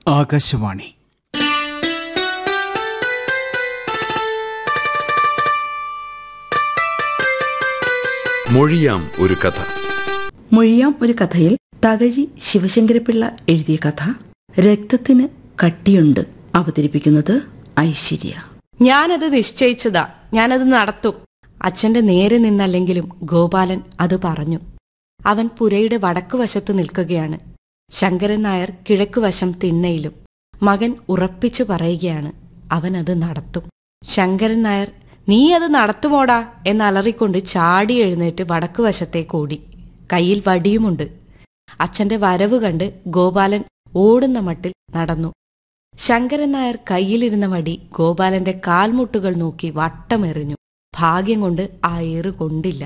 ആകാശവാണി മൊഴിയാം ഒരു കഥ മൊഴിയാം ഒരു കഥയിൽ തകഴി ശിവശങ്കരപിള്ള എഴുതിയ കഥ രക്തത്തിന് കട്ടിയുണ്ട് അവതരിപ്പിക്കുന്നത് ഐശ്വര്യ ഞാനത് നിശ്ചയിച്ചതാ ഞാനത് നടത്തും അച്ഛന്റെ നേരെ നിന്നല്ലെങ്കിലും ഗോപാലൻ അത് പറഞ്ഞു അവൻ പുരയുടെ വടക്കുവശത്ത് നിൽക്കുകയാണ് ശങ്കരൻ നായർ കിഴക്കുവശം തിണ്ണയിലും മകൻ ഉറപ്പിച്ചു പറയുകയാണ് അവൻ അത് നടത്തും ശങ്കരൻ നായർ നീ അത് നടത്തുമോടാ എന്നലറിക്കൊണ്ട് ചാടി എഴുന്നേറ്റ് വടക്കുവശത്തേക്ക് ഓടി കയ്യിൽ വടിയുമുണ്ട് അച്ഛന്റെ വരവ് കണ്ട് ഗോപാലൻ ഓടുന്ന മട്ടിൽ നടന്നു ശങ്കരൻ നായർ കയ്യിലിരുന്ന വടി ഗോപാലന്റെ കാൽമുട്ടുകൾ നോക്കി വട്ടമെറിഞ്ഞു ഭാഗ്യം കൊണ്ട് ആ ഏറ് കൊണ്ടില്ല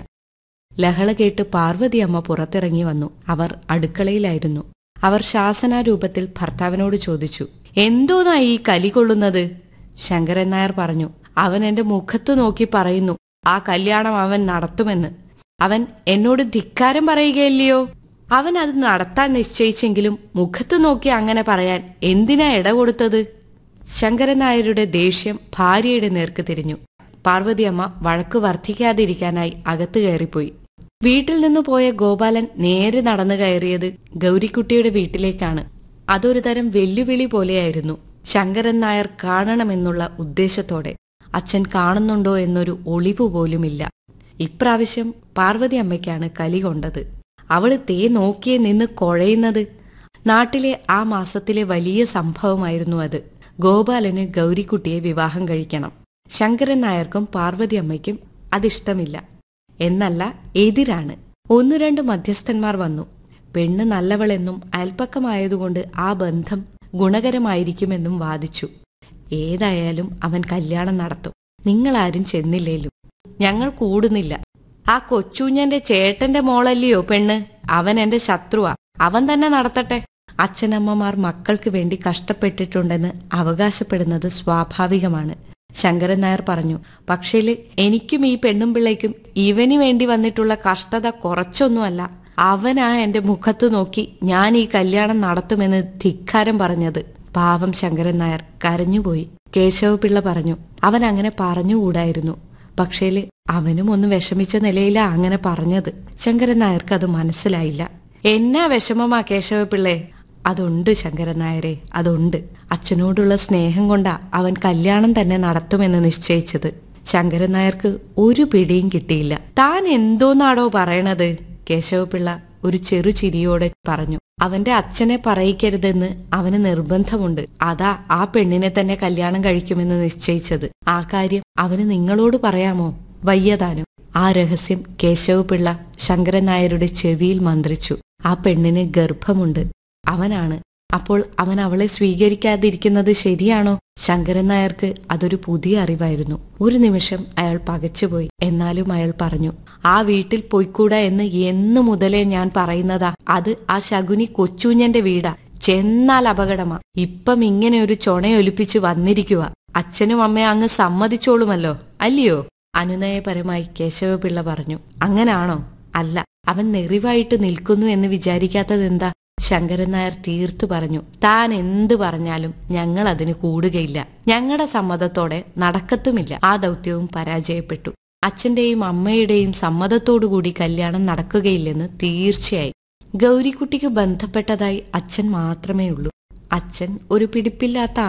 ലഹള കേട്ട് പാർവതി അമ്മ പുറത്തിറങ്ങി വന്നു അവർ അടുക്കളയിലായിരുന്നു അവർ ശാസനാരൂപത്തിൽ ഭർത്താവിനോട് ചോദിച്ചു എന്തോന്നാ ഈ കലി കൊള്ളുന്നത് ശങ്കരൻ നായർ പറഞ്ഞു അവൻ എന്റെ മുഖത്തു നോക്കി പറയുന്നു ആ കല്യാണം അവൻ നടത്തുമെന്ന് അവൻ എന്നോട് ധിക്കാരം പറയുകയല്ലയോ അവൻ അത് നടത്താൻ നിശ്ചയിച്ചെങ്കിലും മുഖത്തു നോക്കി അങ്ങനെ പറയാൻ എന്തിനാ ഇട കൊടുത്തത് ശങ്കരൻ നായരുടെ ദേഷ്യം ഭാര്യയുടെ നേർക്ക് തിരിഞ്ഞു പാർവതിയമ്മ വഴക്ക് വർദ്ധിക്കാതിരിക്കാനായി അകത്ത് കയറിപ്പോയി വീട്ടിൽ നിന്ന് പോയ ഗോപാലൻ നേരെ നടന്നു കയറിയത് ഗൗരിക്കുട്ടിയുടെ വീട്ടിലേക്കാണ് അതൊരു തരം വെല്ലുവിളി പോലെയായിരുന്നു ശങ്കരൻ നായർ കാണണമെന്നുള്ള ഉദ്ദേശത്തോടെ അച്ഛൻ കാണുന്നുണ്ടോ എന്നൊരു ഒളിവ് പോലുമില്ല ഇപ്രാവശ്യം പാർവതി അമ്മയ്ക്കാണ് കലി കൊണ്ടത് അവള് തേ നോക്കിയേ നിന്ന് കുഴയുന്നത് നാട്ടിലെ ആ മാസത്തിലെ വലിയ സംഭവമായിരുന്നു അത് ഗോപാലന് ഗൗരിക്കുട്ടിയെ വിവാഹം കഴിക്കണം ശങ്കരൻ നായർക്കും പാർവതി അമ്മയ്ക്കും അതിഷ്ടമില്ല എന്നല്ല എതിരാണ് ഒന്നു രണ്ട് മധ്യസ്ഥന്മാർ വന്നു പെണ്ണ് നല്ലവളെന്നും അയൽപ്പക്കമായതുകൊണ്ട് ആ ബന്ധം ഗുണകരമായിരിക്കുമെന്നും വാദിച്ചു ഏതായാലും അവൻ കല്യാണം നടത്തും നിങ്ങളാരും ചെന്നില്ലേലും ഞങ്ങൾ കൂടുന്നില്ല ആ കൊച്ചൂഞ്ഞന്റെ ചേട്ടന്റെ മോളല്ലയോ പെണ്ണ് അവൻ എന്റെ ശത്രുവാ അവൻ തന്നെ നടത്തട്ടെ അച്ഛനമ്മമാർ മക്കൾക്ക് വേണ്ടി കഷ്ടപ്പെട്ടിട്ടുണ്ടെന്ന് അവകാശപ്പെടുന്നത് സ്വാഭാവികമാണ് ശങ്കരൻ നായർ പറഞ്ഞു പക്ഷേല് എനിക്കും ഈ പെണ്ണും പിള്ളയ്ക്കും ഇവന് വേണ്ടി വന്നിട്ടുള്ള കഷ്ടത കുറച്ചൊന്നുമല്ല അവനാ എന്റെ മുഖത്തു നോക്കി ഞാൻ ഈ കല്യാണം നടത്തുമെന്ന് ധിക്കാരം പറഞ്ഞത് പാവം ശങ്കരൻ നായർ കരഞ്ഞുപോയി കേശവപിള്ള പറഞ്ഞു അവൻ അങ്ങനെ പറഞ്ഞുകൂടായിരുന്നു പക്ഷേല് അവനും ഒന്ന് വിഷമിച്ച നിലയിലാ അങ്ങനെ പറഞ്ഞത് ശങ്കരൻ നായർക്ക് അത് മനസ്സിലായില്ല എന്നാ വിഷമമാ കേശവപിള്ളേ അതുണ്ട് ശങ്കരൻ നായരെ അതുണ്ട് അച്ഛനോടുള്ള സ്നേഹം കൊണ്ടാ അവൻ കല്യാണം തന്നെ നടത്തുമെന്ന് നിശ്ചയിച്ചത് ശങ്കരൻ നായർക്ക് ഒരു പിടിയും കിട്ടിയില്ല താൻ എന്തോന്നാടോ പറയണത് കേശവപിള്ള ഒരു ചെറു ചിരിയോടെ പറഞ്ഞു അവന്റെ അച്ഛനെ പറയിക്കരുതെന്ന് അവന് നിർബന്ധമുണ്ട് അതാ ആ പെണ്ണിനെ തന്നെ കല്യാണം കഴിക്കുമെന്ന് നിശ്ചയിച്ചത് ആ കാര്യം അവന് നിങ്ങളോട് പറയാമോ വയ്യതാനും ആ രഹസ്യം കേശവപിള്ള ശങ്കരൻ നായരുടെ ചെവിയിൽ മന്ത്രിച്ചു ആ പെണ്ണിന് ഗർഭമുണ്ട് അവനാണ് അപ്പോൾ അവൻ അവളെ സ്വീകരിക്കാതിരിക്കുന്നത് ശരിയാണോ ശങ്കരൻ നായർക്ക് അതൊരു പുതിയ അറിവായിരുന്നു ഒരു നിമിഷം അയാൾ പകച്ചുപോയി എന്നാലും അയാൾ പറഞ്ഞു ആ വീട്ടിൽ പൊയ്ക്കൂടാ എന്ന് എന്നു മുതലേ ഞാൻ പറയുന്നതാ അത് ആ ശകുനി കൊച്ചൂഞ്ഞന്റെ വീടാ ചെന്നാൽ അപകടമാ ഇപ്പം ഇങ്ങനെ ഒരു ചൊണയൊലിപ്പിച്ച് വന്നിരിക്കുക അച്ഛനും അമ്മയും അങ്ങ് സമ്മതിച്ചോളുമല്ലോ അല്ലയോ അനുനയപരമായി കേശവപിള്ള പറഞ്ഞു അങ്ങനാണോ അല്ല അവൻ നെറിവായിട്ട് നിൽക്കുന്നു എന്ന് വിചാരിക്കാത്തതെന്താ ശങ്കരൻ നായർ തീർത്തു പറഞ്ഞു താൻ എന്ത് പറഞ്ഞാലും ഞങ്ങൾ അതിന് കൂടുകയില്ല ഞങ്ങളുടെ സമ്മതത്തോടെ നടക്കത്തുമില്ല ആ ദൗത്യവും പരാജയപ്പെട്ടു അച്ഛന്റെയും അമ്മയുടെയും സമ്മതത്തോടുകൂടി കല്യാണം നടക്കുകയില്ലെന്ന് തീർച്ചയായി ഗൗരിക്കുട്ടിക്ക് ബന്ധപ്പെട്ടതായി അച്ഛൻ മാത്രമേ ഉള്ളൂ അച്ഛൻ ഒരു പിടിപ്പില്ലാത്ത